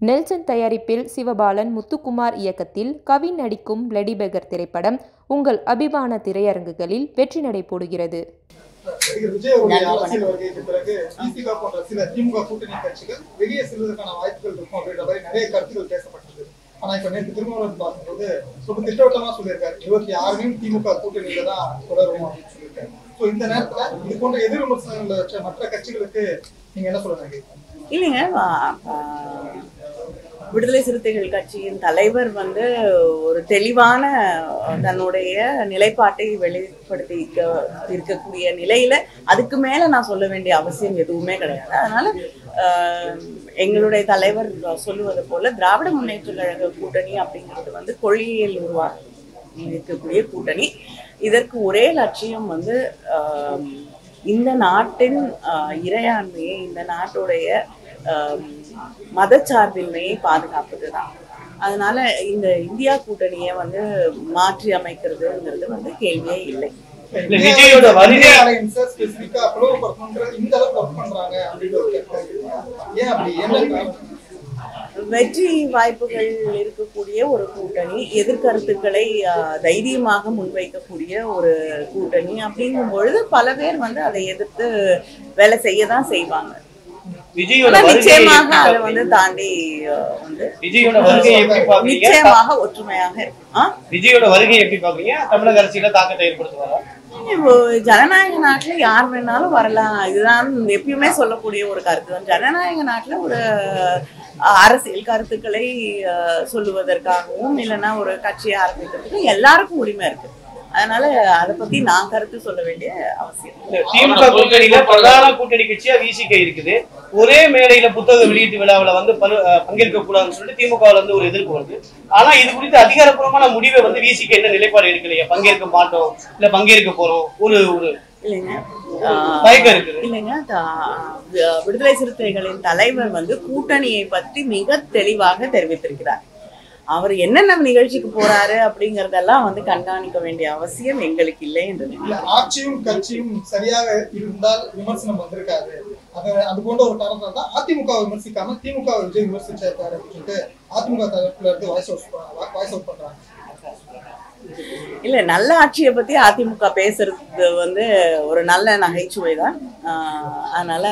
Nelson தயாரிப்பில் சிவபாலன் முத்துக்குமார் இயக்கத்தில் கவின் நடிக்கும் பிளடி பெகர் திரைப்படம் உங்கள் அபிமான திரையரங்குகளில் வெற்றி நடை போடுகிறது நடிகர் விஜயோடைய அரசியல் வருகைக்கு பிறகு திமுக போன்ற சில திமுக கூட்டணி கட்சிகள் வெளியே செல்வதற்கான வாய்ப்புகள் இருக்கும் அப்படின்ற மாதிரி நிறைய கருத்துக்கள் பேசப்பட்டது ஆனா இப்ப நேற்று திருமாவளவன் பார்க்கும்போது ரொம்ப திட்டவட்டமா சொல்லியிருக்காரு இருபத்தி ஆறுலையும் திமுக கூட்டணியில தான் தொடரும் அப்படின்னு சொல்லியிருக்காரு சோ இந்த நேரத்துல இது போன்ற எதிர் விமர்சனங்களை வச்ச மற்ற கட்சிகளுக்கு நீங்க என்ன சொல்ல நினைக்கிறீங்க இல்லைங்க ஆ, ஆ, விடுதலை சிறுத்தைகள் கட்சியின் தலைவர் வந்து ஒரு தெளிவான தன்னுடைய நிலைப்பாட்டை வெளிப்படுத்தி இருக்க- இருக்கக்கூடிய நிலையில அதுக்கு மேல நான் சொல்ல வேண்டிய அவசியம் எதுவுமே கிடையாது அதனால ஆ, எங்களுடைய தலைவர் சொல்லுவது போல திராவிட முன்னேற்ற கழக கூட்டணி அப்படிங்கிறது வந்து கொள்கையில் உருவாக இருக்கக்கூடிய கூட்டணி இதற்கு ஒரே லட்சியம் வந்து ஆம், இந்த நாட்டின் ஆ, இறையாண்மையை இந்த நாட்டுடைய ஆம், மதச்சார்பின்மையை பாதுகாப்பது தான் அதனால இந்த இந்தியா கூட்டணியை வந்து மாற்றி அமைக்கிறதுங்கிறது வந்து கேள்வியே இல்லை இல்ல, விஜயோட வருகை ஸ்பெசிபிக்கா பிளவுபடுத்தணுன்ற இந்த அளவுக்கு ஒர்க் பண்றாங்க அப்படின்னு ஒரு கேள்வி. ஏன் அப்படி என்ன காரணம்? வெற்றி வாய்ப்புகள் இருக்கக்கூடிய ஒரு கூட்டணி எதிர்கருத்துக்களை ஆஹ், தைரியமாக முன்வைக்கக்கூடிய ஒரு கூட்டணி அப்படிங்கும் பொழுது பல பேர் வந்து அதை எதிர்த்து வேலை செய்ய தான் செய்வாங்க விஜயோட ஆனா வருகை நிச்சயமாக எப்படி அதை பாக்குறீங்க? வந்து தாண்டி ஆஹ், வந்து விஜயோட வருகை எப்படி பாக்குறீங்க நிச்சயமாக ஒற்றுமையாக இருக்கும் ஆ? விஜயோட வருகை எப்படி பாக்குறீங்க தமிழக அரசியல தாக்கத்தை ஏற்படுத்துவாரா இப்போ ஜனநாயக நாட்டுல யார் வேணாலும் வரலாம் இதுதான் எப்பயுமே சொல்லக்கூடிய ஒரு கருத்து தான் ஜனநாயக நாட்டுல ஒரு அஹ், அரசியல் கருத்துக்களை அஹ், சொல்லுவதற்காகவும் இல்லைன்னா ஒரு கட்சியை ஆரம்பிக்கிறதுக்கும் எல்லாருக்கும் உரிமை இருக்கு அதனால அதை பத்தி நான் கருத்து சொல்ல வேண்டிய அவசியம் இல்லை. இல்ல, திமுக கூட்டணியில பிரதான கூட்டணி கட்சியா விசிக இருக்குது ஒரே மேடையில புத்தக வெளியீட்டு விழாவுல வந்து பலு அஹ் பங்கேற்க கூடாதுன்னு சொல்லிட்டு திமுகவுல இருந்து ஒரு எதிர்ப்பு வருது ஆனா இது குறித்து அதிகாரப்பூர்வமான முடிவை வந்து விசிக என்ன நிலைப்பாடு எடுக்கலையா பங்கேற்க மாட்டோம் இல்ல பங்கேற்க போறோம் ஒரு ஒரு இல்லைங்க ஆஹ், தயக்கம் இருக்குது இல்லைங்க த- வி- விடுதலை சிறுத்தைகளின் தலைவர் வந்து கூட்டணியை பற்றி மிக தெளிவாக தெரிவித்திருக்கிறார் அவர் என்னென்ன நிகழ்ச்சிக்கு போறாரு அப்படிங்கறதெல்லாம் வந்து கண்காணிக்க வேண்டிய அவசியம் எங்களுக்கு இல்லை என்று இல்ல நினைக்கிறேன். ஆட்சியும் கட்சியும் சரியாக இருந்தால் விமர்சனம் வந்திருக்காது அது அது போன்ற ஒரு காரணத்தால் தான் அதிமுக விமர்சிக்காம திமுக விஜய் விமர்சிச்சிருக்காரு அப்படின்னு சொல்லிட்டு அதிமுக தரப்புல இருந்து வாய்ஸ் அவுட் வாய்ஸ் அவுட் பண்றாங்க இல்ல நல்ல ஆட்சியை பத்தி அதிமுக பேசுறது வந்து ஒரு நல்ல நகைச்சுவை தான் ஆஹ் அதனால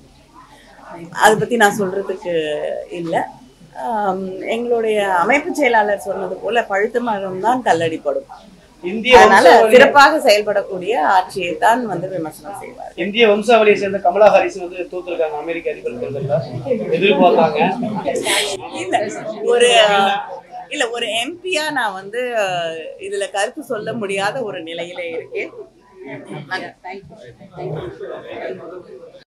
அதை பத்தி நான் சொல்றதுக்கு இல்லை ஆம், எங்களுடைய அமைப்பு செயலாளர் சொன்னது போல பழுத்த மரம் தான் கல்லடிப்படும் இந்திய அதனால வம்சாவளி சிறப்பாக செயல்படக்கூடிய ஆட்சியை தான் வந்து விமர்சனம் செய்வார் இந்திய வம்சாவளியை சேர்ந்த கமலா ஹாரிஸ் வந்து தோத்துருக்காங்க அமெரிக்க அதிபர் தேர்தல்ல எதிர்பார்த்தாங்க இல்ல ஒரு இல்ல ஒரு எம்பியா நான் வந்து அஹ், இதுல கருத்து சொல்ல முடியாத ஒரு நிலையில இருக்கேன்